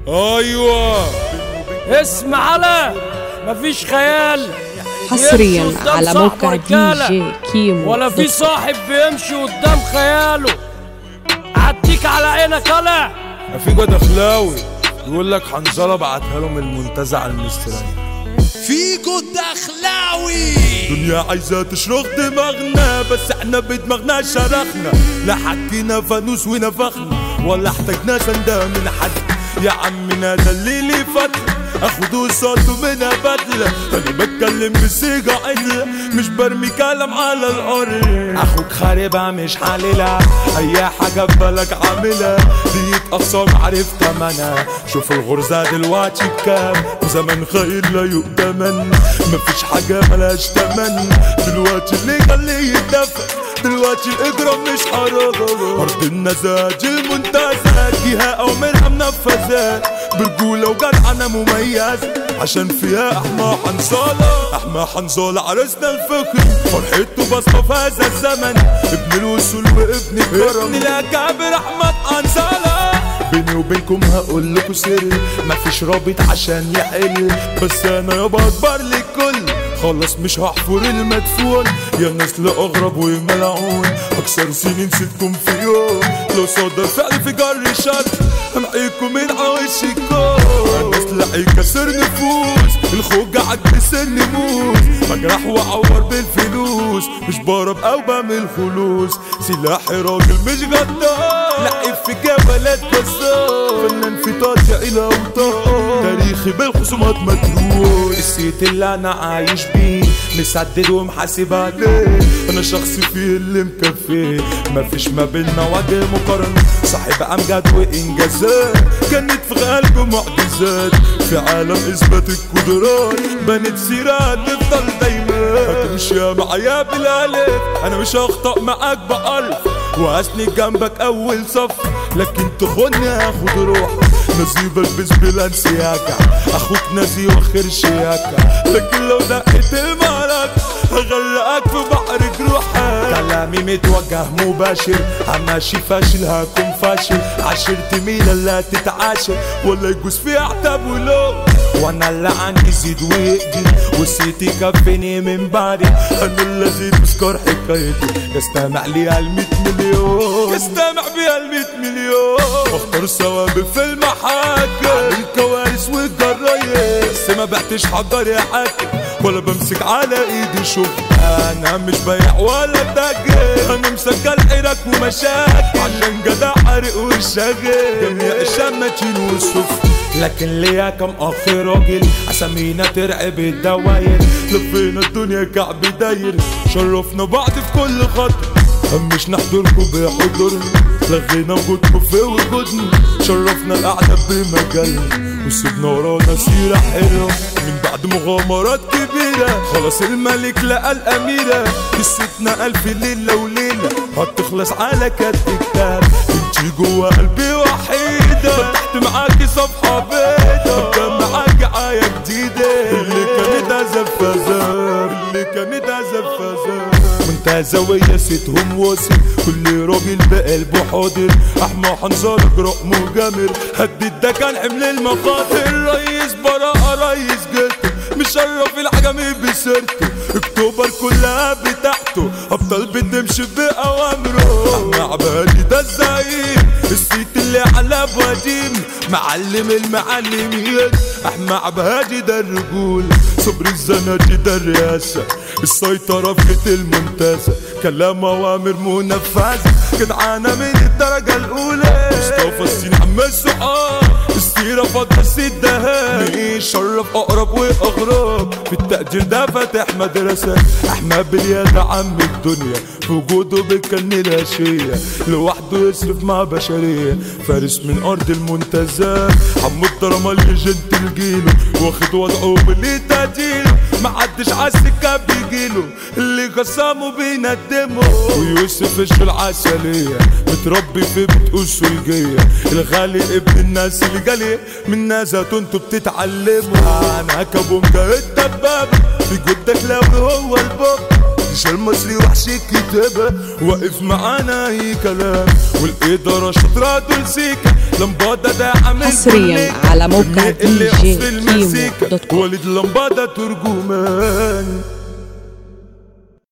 ايوه اسمع على مفيش خيال حصريا يمشي قدام على صاحبه موقع دي رجالة. جي كيمو ولا في دوت صاحب بيمشي قدام خياله عديك على عينك طالع في جود اخلاوي يقول لك حنظله بعتها له من المنتزه المستريح فيجو الدخلاوي الدنيا عايزة تشرخ دماغنا بس احنا بدماغنا شرخنا لا حكينا فانوس ونفخنا ولا احتاجنا سندة من حد يا عمنا ده اللي لي فترة اخدوا صوته منها بدلة انا بتكلم بصيغة عدلة مش برمي كلام على الارض اخوك خاربها مش حللها اي حاجة في بالك عاملها دي اقسام عرف تمنها شوف الغرزة دلوقتي بكام وزمن خير لا يؤتمن مفيش حاجة ملهاش تمن دلوقتي اللي خليه يتدفى دلوقتي الاجرام مش حرام ارض النزاج المنتزه جهه او منها منفذات برجوله وجدعنه مميزه عشان فيها احمى حنصاله احمى حنصاله عرسنا الفخر فرحته بصمه في هذا الزمن ابن الوصول وابن الكرم ابن الاكابر احمد حنصاله بيني وبينكم هقول لكم سر مفيش رابط عشان يحل بس انا يابا اكبر للكل خلاص مش هحفر المدفون يا ناس لا اغرب وملعون اكثر سنين نسيتكم في يوم لو صدر فعل في جر شر امحيكم من عوشكم الناس لعي كسر نفوس الخوجة عجز النموس بجرح واعور بالفلوس مش بهرب او بعمل فلوس سلاحي راجل مش غدار لعب في جبلات كسار فنان في تاتش الى اوتار تاريخي بالخصومات مدروس السيت اللي انا عايش بيه مسدد ومحاسب عليه انا شخص فيه اللي مكفيه مفيش ما بينا وجه مقارنة صاحب امجاد وانجازات كانت في قلبه معجزات في عالم اثبات القدرات بنت سيرة تفضل دايما هتمشي معايا بالالف انا مش هخطأ معاك بألف واسند جنبك اول صف لكن تخوني هاخد روحك نزيب البس بلا انسياكة اخوك نزي وخير شياكة لكن لو دقت المعركة هغرقك في بحر جروحك كلامي متوجه مباشر هماشي فاشل هكون فاشل عشرتي ميلة لا تتعاشر ولا يجوز في اعتاب ولو وانا اللي عندي زيد ويقدر وسيتي كفني من بعدي انا اللي زيد بسكر حكايتي يستمع لي المية مليون يستمع بيها المية مليون اختار ثوابي في المحاكم عامل كوارث والجرايد بس ما بعتش حجر يا حاكم ولا بمسك على ايدي شوف انا مش بايع ولا تاجر انا مسجل حيرك ومشاكل عشان جدع حرق والشاغل جميع الشماتين والسفن لكن ليا كم اخ راجل اسامينا ترعب الدواير لفينا الدنيا كعب داير شرفنا بعض في كل خطوه مش نحضركم بحضورنا لغينا وجودكم في وجودنا شرفنا القعدة بمجالنا وسيبنا ورانا سيرة حلوة من بعد مغامرات كبيرة خلاص الملك لقى الأميرة قصتنا ألف ليلة وليلة هتخلص على كد كتاب انتي جوا قلبي وحيدة فتحت معاكي صفحة بيضة ببدأ معاكي آية جديدة اللي كانت عذاب فزار اللي كانت عذاب فزار منتهزة ويا ستهم واسم كل راجل بقلبه حاضر احمى حنظل اجراء مجامر هدد ده كان حمل المخاطر ريس براءة ريس جلته مشرف العجمي بسيرته اكتوبر كلها بتاعته ابطال بتمشي باوامره احمى عبادي ده الزعيم السيت اللي على بواديم معلم المعلمين احمى عبادي ده الرجول صبري الزناتي ده الرئاسة السيطرة في خيط الممتازة كلام أوامر منفذة جدعانة من الدرجة الأولى مصطفى السين عمال صحاب السيرة فضل الدهاب مين شرف أقرب وأغرب في التقدير ده فاتح مدرسة أحمد باليد عم الدنيا في وجوده بيكن الهشية لوحده يصرف مع بشرية فارس من أرض المنتزه حمو الدرما اللي جنت الجيله واخد وضعه باللي تديله محدش عالسكة بيجيله اللي خصامه بيندمه ويوسف ايش العسلية متربي في بيت أسولجية الغالي ابن الناس اللي جالي من نازات انتوا بتتعلموا انا كابو مجاهد دباب في جدك لو هو الباب مش المصري وحش الكتابة واقف معانا اي كلام والادارة شاطرة دول سيكا لمبادة ده عامل حصرياً كل على موقع اللي DJ أصل المزيكا. كيمو دوت كوم. وليد لمبادة ترجمان